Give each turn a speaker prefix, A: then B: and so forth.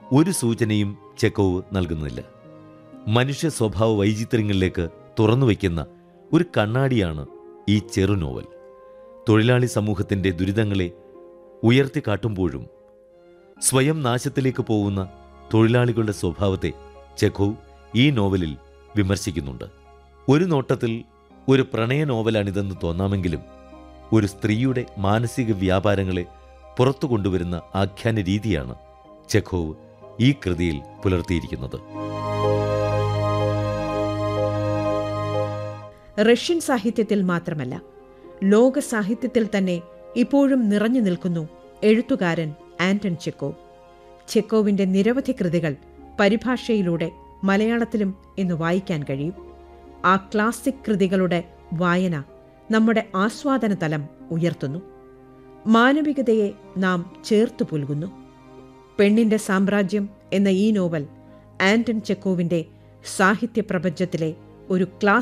A: ഒരു സൂചനയും ചെക്കോവ് നൽകുന്നില്ല മനുഷ്യ സ്വഭാവ വൈചിത്ര്യങ്ങളിലേക്ക് തുറന്നുവെക്കുന്ന ഒരു കണ്ണാടിയാണ് ഈ ചെറു നോവൽ തൊഴിലാളി സമൂഹത്തിൻ്റെ ദുരിതങ്ങളെ ഉയർത്തിക്കാട്ടുമ്പോഴും സ്വയം നാശത്തിലേക്ക് പോകുന്ന തൊഴിലാളികളുടെ സ്വഭാവത്തെ ചെഖോവ് ഈ നോവലിൽ വിമർശിക്കുന്നുണ്ട് ഒരു നോട്ടത്തിൽ ഒരു പ്രണയ നോവലാണിതെന്ന് തോന്നാമെങ്കിലും ഒരു സ്ത്രീയുടെ മാനസിക വ്യാപാരങ്ങളെ പുറത്തു കൊണ്ടുവരുന്ന ആഖ്യാന രീതിയാണ് ചെഖോവ് ഈ കൃതിയിൽ പുലർത്തിയിരിക്കുന്നത്
B: റഷ്യൻ സാഹിത്യത്തിൽ മാത്രമല്ല ലോക സാഹിത്യത്തിൽ തന്നെ ഇപ്പോഴും നിറഞ്ഞു നിൽക്കുന്നു എഴുത്തുകാരൻ ആന്റൺ ചെക്കോവ് ചെക്കോവിന്റെ നിരവധി കൃതികൾ പരിഭാഷയിലൂടെ മലയാളത്തിലും ഇന്ന് വായിക്കാൻ കഴിയും ആ ക്ലാസിക് കൃതികളുടെ വായന നമ്മുടെ ആസ്വാദന തലം ഉയർത്തുന്നു മാനവികതയെ നാം ചേർത്തു പുൽകുന്നു പെണ്ണിന്റെ സാമ്രാജ്യം എന്ന ഈ നോവൽ ആന്റൺ ചെക്കോവിന്റെ സാഹിത്യ പ്രപഞ്ചത്തിലെ ഒരു ക്ലാസ്